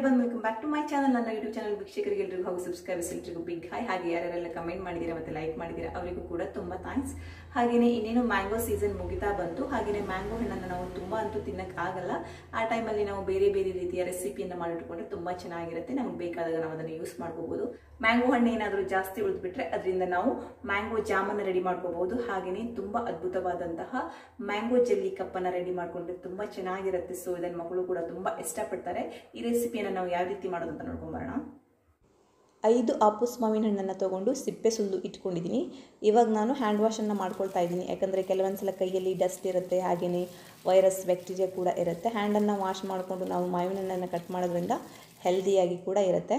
ಬಂದು welcome back to my channel ನನ್ನ YouTube channel ವೀಕ್ಷಕರಿಗೆ ಎಲ್ರಿಗೂ ಹಾಗೂ ಸಬ್ಸ್ಕ್ರೈಬರ್ಸ್ ಎಲ್ರಿಗೂ ಬಿಗ್ ಹಾಯ್ ಹಾಗೆ ಯಾರೆಲ್ಲ ಕಮೆಂಟ್ ಮಾಡಿದ್ದೀರಾ ಮತ್ತೆ ಲೈಕ್ ಮಾಡಿದ್ದೀರಾ ಅವರಿಗೂ ಕೂಡ ತುಂಬಾ ಥ್ಯಾಂಕ್ಸ್ ಹಾಗೇನೆ ಇನ್ನೇನು ಮ್ಯಾಂಗೋ ಸೀಸನ್ ಮುಗಿತಾ ಬಂತು ಹಾಗೇನೆ ಮ್ಯಾಂಗೋ ಹಣ್ಣನ್ನು ನಾವು ತುಂಬಾ ಅಂತೂ ತಿನ್ನಕ್ ಆಗಲ್ಲ ಆ ಟೈಮಲ್ಲಿ ನಾವು ಬೇರೆ ಬೇರೆ ರೀತಿಯ ರೆಸಿಪಿಯನ್ನು ಮಾಡಿಟ್ಕೊಂಡ್ರೆ ತುಂಬಾ ಚೆನ್ನಾಗಿರುತ್ತೆ ನಮ್ಗೆ ಬೇಕಾದಾಗ ನಾವು ಅದನ್ನು ಯೂಸ್ ಮಾಡ್ಕೋಬಹುದು ಮ್ಯಾಂಗೋ ಹಣ್ಣು ಏನಾದರೂ ಜಾಸ್ತಿ ಉಳಿದ್ಬಿಟ್ರೆ ಅದರಿಂದ ನಾವು ಮ್ಯಾಂಗೋ ಜಾಮನ್ನು ರೆಡಿ ಮಾಡ್ಕೋಬಹುದು ಹಾಗೇನೆ ತುಂಬಾ ಅದ್ಭುತವಾದಂತಹ ಮ್ಯಾಂಗೋ ಜೆಲ್ಲಿ ಕಪ್ಪನ್ನು ರೆಡಿ ಮಾಡ್ಕೊಂಡ್ರೆ ತುಂಬಾ ಚೆನ್ನಾಗಿರುತ್ತೆ ಸೊ ಇದನ್ನ ಮಕ್ಕಳು ಕೂಡ ತುಂಬಾ ಇಷ್ಟಪಡ್ತಾರೆ ಈ ರೆಸಿಪಿಯನ್ನು ನಾವು ಯಾವ ರೀತಿ ಮಾಡೋದು ಅಂತ ನೋಡ್ಕೊಂಬರೋಣ ಐದು ಆಪೂಸ್ ಮಾವಿನ ಹಣ್ಣನ್ನು ತೊಗೊಂಡು ಸಿಪ್ಪೆ ಸುಲ್ದು ಇಟ್ಕೊಂಡಿದ್ದೀನಿ ಇವಾಗ ನಾನು ಹ್ಯಾಂಡ್ ವಾಶನ್ನು ಮಾಡ್ಕೊಳ್ತಾ ಇದ್ದೀನಿ ಯಾಕಂದರೆ ಕೆಲವೊಂದು ಸಲ ಕೈಯಲ್ಲಿ ಡಸ್ಟ್ ಇರುತ್ತೆ ಹಾಗೆಯೇ ವೈರಸ್ ಬ್ಯಾಕ್ಟೀರಿಯಾ ಕೂಡ ಇರುತ್ತೆ ಹ್ಯಾಂಡನ್ನು ವಾಶ್ ಮಾಡಿಕೊಂಡು ನಾವು ಮಾವಿನ ಹಣ್ಣನ್ನು ಕಟ್ ಮಾಡೋದ್ರಿಂದ ಹೆಲ್ದಿಯಾಗಿ ಕೂಡ ಇರುತ್ತೆ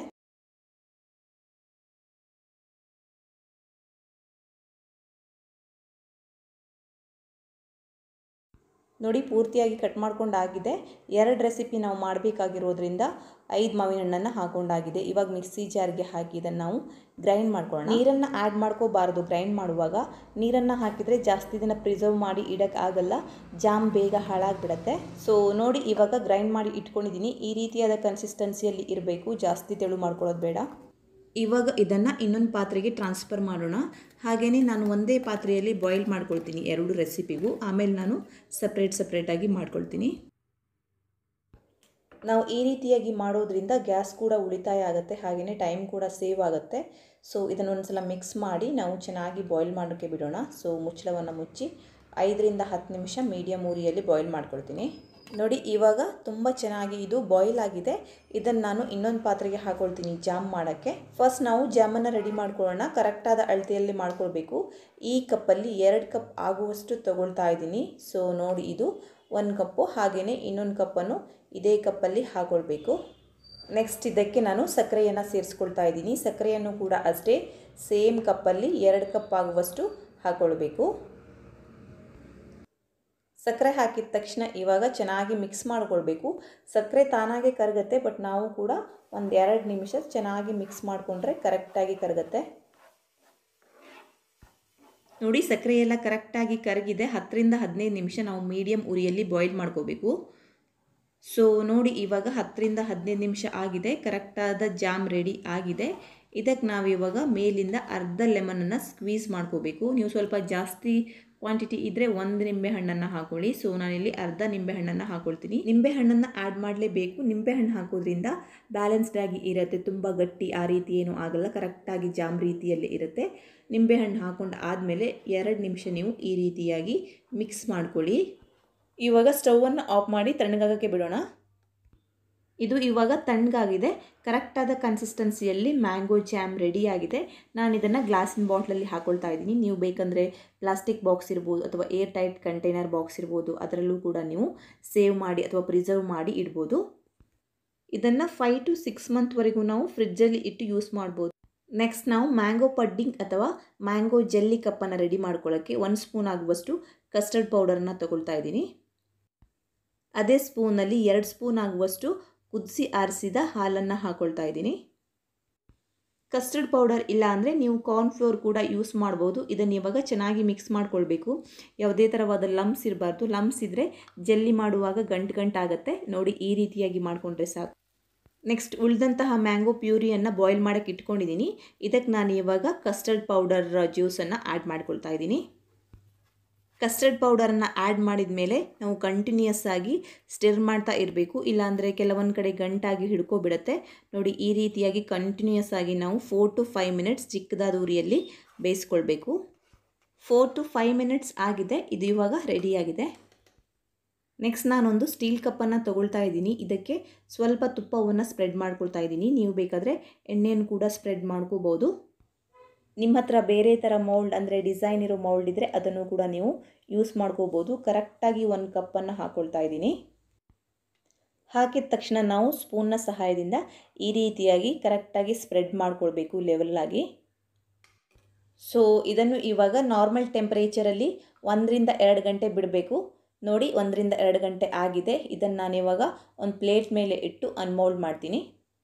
ನೋಡಿ ಪೂರ್ತಿಯಾಗಿ ಕಟ್ ಮಾಡ್ಕೊಂಡಾಗಿದೆ ಎರಡು ರೆಸಿಪಿ ನಾವು ಮಾಡಬೇಕಾಗಿರೋದ್ರಿಂದ ಐದು ಮಾವಿನ ಹಣ್ಣನ್ನು ಹಾಕೊಂಡಾಗಿದೆ ಇವಾಗ ಮಿಕ್ಸಿ ಜಾರ್ಗೆ ಹಾಕಿ ಇದನ್ನು ನಾವು ಗ್ರೈಂಡ್ ಮಾಡ್ಕೊಳ್ಳೋಣ ನೀರನ್ನು ಆ್ಯಡ್ ಮಾಡ್ಕೋಬಾರ್ದು ಗ್ರೈಂಡ್ ಮಾಡುವಾಗ ನೀರನ್ನು ಹಾಕಿದರೆ ಜಾಸ್ತಿ ದಿನ ಪ್ರಿಸರ್ವ್ ಮಾಡಿ ಇಡಕ್ಕೆ ಆಗಲ್ಲ ಜಾಮ್ ಬೇಗ ಹಾಳಾಗಿಬಿಡತ್ತೆ ಸೊ ನೋಡಿ ಇವಾಗ ಗ್ರೈಂಡ್ ಮಾಡಿ ಇಟ್ಕೊಂಡಿದ್ದೀನಿ ಈ ರೀತಿಯಾದ ಕನ್ಸಿಸ್ಟೆನ್ಸಿಯಲ್ಲಿ ಇರಬೇಕು ಜಾಸ್ತಿ ತೆಳು ಮಾಡ್ಕೊಳ್ಳೋದು ಬೇಡ ಇವಾಗ ಇದನ್ನು ಇನ್ನೊಂದು ಪಾತ್ರೆಗೆ ಟ್ರಾನ್ಸ್ಫರ್ ಮಾಡೋಣ ಹಾಗೆಯೇ ನಾನು ಒಂದೇ ಪಾತ್ರೆಯಲ್ಲಿ ಬಾಯ್ಲ್ ಮಾಡ್ಕೊಳ್ತೀನಿ ಎರಡು ರೆಸಿಪಿಗೂ ಆಮೇಲೆ ನಾನು ಸಪ್ರೇಟ್ ಸಪ್ರೇಟಾಗಿ ಮಾಡ್ಕೊಳ್ತೀನಿ ನಾವು ಈ ರೀತಿಯಾಗಿ ಮಾಡೋದ್ರಿಂದ ಗ್ಯಾಸ್ ಕೂಡ ಉಳಿತಾಯ ಆಗುತ್ತೆ ಹಾಗೆಯೇ ಟೈಮ್ ಕೂಡ ಸೇವ್ ಆಗುತ್ತೆ ಸೊ ಇದನ್ನೊಂದು ಸಲ ಮಿಕ್ಸ್ ಮಾಡಿ ನಾವು ಚೆನ್ನಾಗಿ ಬಾಯ್ಲ್ ಮಾಡೋಕ್ಕೆ ಬಿಡೋಣ ಸೊ ಮುಚ್ಚಳವನ್ನು ಮುಚ್ಚಿ ಐದರಿಂದ ಹತ್ತು ನಿಮಿಷ ಮೀಡಿಯಮ್ ಉರಿಯಲ್ಲಿ ಬಾಯ್ಲ್ ಮಾಡ್ಕೊಳ್ತೀನಿ ನೋಡಿ ಇವಾಗ ತುಂಬ ಚೆನ್ನಾಗಿ ಇದು ಬಾಯ್ಲ್ ಆಗಿದೆ ಇದನ್ನು ನಾನು ಇನ್ನೊಂದು ಪಾತ್ರೆಗೆ ಹಾಕೊಳ್ತೀನಿ ಜಾಮ್ ಮಾಡೋಕ್ಕೆ ಫಸ್ಟ್ ನಾವು ಜಾಮನ್ನು ರೆಡಿ ಮಾಡ್ಕೊಳ್ಳೋಣ ಕರೆಕ್ಟಾದ ಅಳತೆಯಲ್ಲಿ ಮಾಡ್ಕೊಳ್ಬೇಕು ಈ ಕಪ್ಪಲ್ಲಿ ಎರಡು ಕಪ್ ಆಗುವಷ್ಟು ತಗೊಳ್ತಾ ಇದ್ದೀನಿ ಸೊ ನೋಡಿ ಇದು ಒಂದು ಕಪ್ಪು ಹಾಗೆಯೇ ಇನ್ನೊಂದು ಕಪ್ಪನ್ನು ಇದೇ ಕಪ್ಪಲ್ಲಿ ಹಾಕೊಳ್ಬೇಕು ನೆಕ್ಸ್ಟ್ ಇದಕ್ಕೆ ನಾನು ಸಕ್ಕರೆಯನ್ನು ಸೇರಿಸ್ಕೊಳ್ತಾ ಇದ್ದೀನಿ ಸಕ್ಕರೆಯನ್ನು ಕೂಡ ಅಷ್ಟೇ ಸೇಮ್ ಕಪ್ಪಲ್ಲಿ ಎರಡು ಕಪ್ ಆಗುವಷ್ಟು ಹಾಕೊಳ್ಬೇಕು ಸಕ್ಕರೆ ಹಾಕಿದ ತಕ್ಷಣ ಇವಾಗ ಚೆನ್ನಾಗಿ ಮಿಕ್ಸ್ ಮಾಡ್ಕೊಳ್ಬೇಕು ಸಕ್ಕರೆ ತಾನಾಗೆ ಕರಗತ್ತೆ ಬಟ್ ನಾವು ಕೂಡ ಒಂದು ಎರಡು ನಿಮಿಷ ಚೆನ್ನಾಗಿ ಮಿಕ್ಸ್ ಮಾಡಿಕೊಂಡ್ರೆ ಕರೆಕ್ಟಾಗಿ ಕರಗತ್ತೆ ನೋಡಿ ಸಕ್ಕರೆ ಎಲ್ಲ ಕರೆಕ್ಟಾಗಿ ಕರಗಿದೆ ಹತ್ತರಿಂದ ಹದಿನೈದು ನಿಮಿಷ ನಾವು ಮೀಡಿಯಮ್ ಉರಿಯಲ್ಲಿ ಬಾಯ್ಲ್ ಮಾಡ್ಕೋಬೇಕು ಸೊ ನೋಡಿ ಇವಾಗ ಹತ್ತರಿಂದ ಹದಿನೈದು ನಿಮಿಷ ಆಗಿದೆ ಕರೆಕ್ಟಾದ ಜಾಮ್ ರೆಡಿ ಆಗಿದೆ ಇದಕ್ಕೆ ನಾವು ಇವಾಗ ಮೇಲಿಂದ ಅರ್ಧ ಲೆಮನನ್ನು ಸ್ಕ್ವೀಸ್ ಮಾಡ್ಕೋಬೇಕು ನೀವು ಸ್ವಲ್ಪ ಜಾಸ್ತಿ ಕ್ವಾಂಟಿಟಿ ಇದ್ದರೆ ಒಂದು ನಿಂಬೆ ಹಣ್ಣನ್ನು ಹಾಕೊಳ್ಳಿ ಸೊ ನಾನಿಲ್ಲಿ ಅರ್ಧ ನಿಂಬೆ ಹಣ್ಣನ್ನು ಹಾಕೊಳ್ತೀನಿ ನಿಂಬೆ ಹಣ್ಣನ್ನು ಆ್ಯಡ್ ಮಾಡಲೇಬೇಕು ನಿಂಬೆ ಹಣ್ಣು ಹಾಕೋದ್ರಿಂದ ಬ್ಯಾಲೆನ್ಸ್ಡ್ ಆಗಿ ಇರುತ್ತೆ ತುಂಬ ಗಟ್ಟಿ ಆ ರೀತಿ ಏನೂ ಆಗಲ್ಲ ಕರೆಕ್ಟಾಗಿ ಜಾಮ್ ರೀತಿಯಲ್ಲಿ ಇರುತ್ತೆ ನಿಂಬೆ ಹಣ್ಣು ಹಾಕೊಂಡು ಆದಮೇಲೆ ಎರಡು ನಿಮಿಷ ನೀವು ಈ ರೀತಿಯಾಗಿ ಮಿಕ್ಸ್ ಮಾಡ್ಕೊಳ್ಳಿ ಇವಾಗ ಸ್ಟವನ್ನು ಆಫ್ ಮಾಡಿ ತಣ್ಣಗಾಗಕ್ಕೆ ಬಿಡೋಣ ಇದು ಇವಾಗ ತಣ್ಣಗಾಗಿದೆ ಕರೆಕ್ಟಾದ ಕನ್ಸಿಸ್ಟೆನ್ಸಿಯಲ್ಲಿ ಮ್ಯಾಂಗೋ ಜ್ಯಾಮ್ ರೆಡಿ ಆಗಿದೆ ನಾನು ಇದನ್ನು ಗ್ಲಾಸಿನ ಬಾಟ್ಲಲ್ಲಿ ಹಾಕೊಳ್ತಾ ಇದ್ದೀನಿ ನೀವು ಬೇಕಂದರೆ ಪ್ಲಾಸ್ಟಿಕ್ ಬಾಕ್ಸ್ ಇರ್ಬೋದು ಅಥವಾ ಏರ್ ಟೈಟ್ ಕಂಟೈನರ್ ಬಾಕ್ಸ್ ಇರ್ಬೋದು ಅದರಲ್ಲೂ ಕೂಡ ನೀವು ಸೇವ್ ಮಾಡಿ ಅಥವಾ ಪ್ರಿಸರ್ವ್ ಮಾಡಿ ಇಡ್ಬೋದು ಇದನ್ನು ಫೈವ್ ಟು ಸಿಕ್ಸ್ ಮಂತ್ವರೆಗೂ ನಾವು ಫ್ರಿಜ್ಜಲ್ಲಿ ಇಟ್ಟು ಯೂಸ್ ಮಾಡ್ಬೋದು ನೆಕ್ಸ್ಟ್ ನಾವು ಮ್ಯಾಂಗೋ ಪಡ್ಡಿಂಗ್ ಅಥವಾ ಮ್ಯಾಂಗೋ ಜೆಲ್ಲಿ ಕಪ್ಪನ್ನು ರೆಡಿ ಮಾಡ್ಕೊಳ್ಳೋಕ್ಕೆ ಒಂದು ಸ್ಪೂನ್ ಆಗುವಷ್ಟು ಕಸ್ಟರ್ಡ್ ಪೌಡರನ್ನು ತಗೊಳ್ತಾ ಇದ್ದೀನಿ ಅದೇ ಸ್ಪೂನಲ್ಲಿ ಎರಡು ಸ್ಪೂನ್ ಆಗುವಷ್ಟು ಕುದಿಸಿ ಆರಿಸಿದ ಹಾಲನ್ನು ಹಾಕೊಳ್ತಾ ಇದ್ದೀನಿ ಕಸ್ಟರ್ಡ್ ಪೌಡರ್ ಇಲ್ಲ ಅಂದರೆ ನೀವು ಕಾರ್ನ್ಫ್ಲೋರ್ ಕೂಡ ಯೂಸ್ ಮಾಡ್ಬೋದು ಇದನ್ನು ಇವಾಗ ಚೆನ್ನಾಗಿ ಮಿಕ್ಸ್ ಮಾಡ್ಕೊಳ್ಬೇಕು ಯಾವುದೇ ಥರವಾದ ಲಮ್ಸ್ ಇರಬಾರ್ದು ಲಮ್ಸ್ ಇದ್ದರೆ ಜೆಲ್ಲಿ ಮಾಡುವಾಗ ಗಂಟು ಗಂಟಾಗುತ್ತೆ ನೋಡಿ ಈ ರೀತಿಯಾಗಿ ಮಾಡಿಕೊಂಡ್ರೆ ಸಾಕು ನೆಕ್ಸ್ಟ್ ಉಳಿದಂತಹ ಮ್ಯಾಂಗೋ ಪ್ಯೂರಿಯನ್ನು ಬಾಯ್ಲ್ ಮಾಡೋಕ್ಕೆ ಇಟ್ಕೊಂಡಿದ್ದೀನಿ ಇದಕ್ಕೆ ನಾನು ಇವಾಗ ಕಸ್ಟರ್ಡ್ ಪೌಡರ್ ಜ್ಯೂಸನ್ನು ಆ್ಯಡ್ ಮಾಡ್ಕೊಳ್ತಾ ಇದ್ದೀನಿ ಕಸ್ಟರ್ಡ್ ಪೌಡರನ್ನು ಆ್ಯಡ್ ಮಾಡಿದ ಮೇಲೆ ನಾವು ಕಂಟಿನ್ಯೂಯಸ್ ಆಗಿ ಸ್ಟಿರ್ ಮಾಡ್ತಾ ಇರಬೇಕು ಇಲ್ಲಾಂದರೆ ಕೆಲವೊಂದು ಕಡೆ ಗಂಟಾಗಿ ಹಿಡ್ಕೊಬಿಡುತ್ತೆ ನೋಡಿ ಈ ರೀತಿಯಾಗಿ ಕಂಟಿನ್ಯೂಯಸ್ ಆಗಿ ನಾವು ಫೋರ್ ಟು ಫೈವ್ ಮಿನಿಟ್ಸ್ ಚಿಕ್ಕದಾದ ಉರಿಯಲ್ಲಿ ಬೇಯಿಸ್ಕೊಳ್ಬೇಕು ಫೋರ್ ಟು ಫೈವ್ ಮಿನಿಟ್ಸ್ ಆಗಿದೆ ಇದು ಇವಾಗ ರೆಡಿಯಾಗಿದೆ ನೆಕ್ಸ್ಟ್ ನಾನೊಂದು ಸ್ಟೀಲ್ ಕಪ್ಪನ್ನು ತೊಗೊಳ್ತಾ ಇದ್ದೀನಿ ಇದಕ್ಕೆ ಸ್ವಲ್ಪ ತುಪ್ಪವನ್ನು ಸ್ಪ್ರೆಡ್ ಮಾಡ್ಕೊಳ್ತಾ ಇದ್ದೀನಿ ನೀವು ಬೇಕಾದರೆ ಎಣ್ಣೆಯನ್ನು ಕೂಡ ಸ್ಪ್ರೆಡ್ ಮಾಡ್ಕೋಬೋದು ನಿಮ್ಮ ಹತ್ರ ಬೇರೆ ಥರ ಮೌಲ್ಡ್ ಅಂದರೆ ಡಿಸೈನ್ ಇರೋ ಮೌಲ್ಡ್ ಇದ್ದರೆ ಅದನ್ನು ಕೂಡ ನೀವು ಯೂಸ್ ಮಾಡ್ಕೋಬೋದು ಕರೆಕ್ಟಾಗಿ ಒಂದು ಕಪ್ಪನ್ನು ಹಾಕ್ಕೊಳ್ತಾ ಇದ್ದೀನಿ ಹಾಕಿದ ತಕ್ಷಣ ನಾವು ಸ್ಪೂನ್ನ ಸಹಾಯದಿಂದ ಈ ರೀತಿಯಾಗಿ ಕರೆಕ್ಟಾಗಿ ಸ್ಪ್ರೆಡ್ ಮಾಡ್ಕೊಳ್ಬೇಕು ಲೆವೆಲ್ಲಾಗಿ ಸೊ ಇದನ್ನು ಇವಾಗ ನಾರ್ಮಲ್ ಟೆಂಪ್ರೇಚರಲ್ಲಿ ಒಂದರಿಂದ ಎರಡು ಗಂಟೆ ಬಿಡಬೇಕು ನೋಡಿ ಒಂದರಿಂದ ಎರಡು ಗಂಟೆ ಆಗಿದೆ ಇದನ್ನು ನಾನಿವಾಗ ಒಂದು ಪ್ಲೇಟ್ ಮೇಲೆ ಇಟ್ಟು ಅನ್ಮೋಲ್ಡ್ ಮಾಡ್ತೀನಿ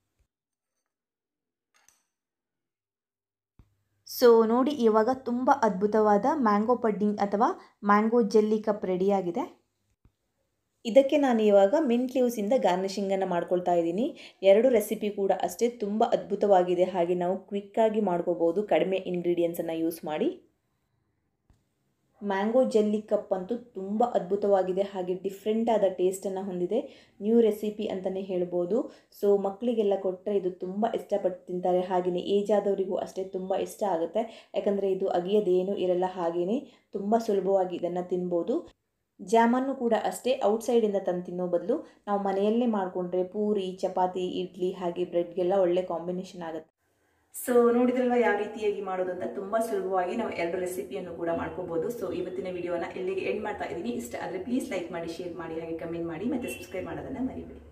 ಸೊ ನೋಡಿ ಇವಾಗ ತುಂಬ ಅದ್ಭುತವಾದ ಮ್ಯಾಂಗೋ ಪಡ್ಡಿಂಗ್ ಅಥವಾ ಮ್ಯಾಂಗೋ ಜೆಲ್ಲಿ ಕಪ್ ರೆಡಿಯಾಗಿದೆ ಇದಕ್ಕೆ ನಾನು ಇವಾಗ ಮಿಂಟ್ ಲೀವ್ಸಿಂದ ಗಾರ್ನಿಷಿಂಗನ್ನು ಮಾಡ್ಕೊಳ್ತಾ ಇದ್ದೀನಿ ಎರಡು ರೆಸಿಪಿ ಕೂಡ ಅಷ್ಟೇ ತುಂಬ ಅದ್ಭುತವಾಗಿದೆ ಹಾಗೆ ನಾವು ಕ್ವಿಕ್ಕಾಗಿ ಮಾಡ್ಕೋಬೋದು ಕಡಿಮೆ ಇಂಗ್ರೀಡಿಯೆಂಟ್ಸನ್ನು ಯೂಸ್ ಮಾಡಿ ಮ್ಯಾಂಗೋ ಜೆಲ್ಲಿ ಕಪ್ ಅಂತೂ ತುಂಬ ಅದ್ಭುತವಾಗಿದೆ ಹಾಗೆ ಡಿಫ್ರೆಂಟ್ ಆದ ಟೇಸ್ಟನ್ನು ಹೊಂದಿದೆ ನ್ಯೂ ರೆಸಿಪಿ ಅಂತಲೇ ಹೇಳ್ಬೋದು ಸೊ ಮಕ್ಕಳಿಗೆಲ್ಲ ಕೊಟ್ಟರೆ ಇದು ತುಂಬ ಇಷ್ಟಪಟ್ಟು ತಿಂತಾರೆ ಹಾಗೆಯೇ ಏಜ್ ಆದವರಿಗೂ ಅಷ್ಟೇ ತುಂಬ ಇಷ್ಟ ಆಗುತ್ತೆ ಯಾಕಂದರೆ ಇದು ಅಗಿಯೋದೇನೂ ಇರಲ್ಲ ಹಾಗೆಯೇ ತುಂಬ ಸುಲಭವಾಗಿ ಇದನ್ನು ತಿನ್ಬೋದು ಜಾಮನ್ನು ಕೂಡ ಅಷ್ಟೇ ಔಟ್ಸೈಡಿಂದ ತಂದು ತಿನ್ನೋ ಬದಲು ನಾವು ಮನೆಯಲ್ಲೇ ಮಾಡಿಕೊಂಡ್ರೆ ಪೂರಿ ಚಪಾತಿ ಇಡ್ಲಿ ಹಾಗೆ ಬ್ರೆಡ್ಗೆಲ್ಲ ಒಳ್ಳೆ ಕಾಂಬಿನೇಷನ್ ಆಗುತ್ತೆ ಸೊ ನೋಡಿದ್ರಲ್ವ ಯಾವ ರೀತಿಯಾಗಿ ಮಾಡೋದು ಅಂತ ತುಂಬಾ ಸುಲಭವಾಗಿ ನಾವು ಎರಡು ರೆಸಿಪಿಯನ್ನು ಕೂಡ ಮಾಡ್ಕೋಬಹುದು ಸೊ ಇವತ್ತಿನ ವಿಡಿಯೋನ ಇಲ್ಲಿಗೆ ಎಂಡ್ ಮಾಡ್ತಾ ಇದ್ದೀನಿ ಇಷ್ಟ ಆದರೆ ಪ್ಲೀಸ್ ಲೈಕ್ ಮಾಡಿ ಶೇರ್ ಮಾಡಿ ಹಾಗೆ ಕಮೆಂಟ್ ಮಾಡಿ ಮತ್ತೆ ಸಬ್ಸ್ಕ್ರೈಬ್ ಮಾಡೋದನ್ನ ಮರಿಬೇಡಿ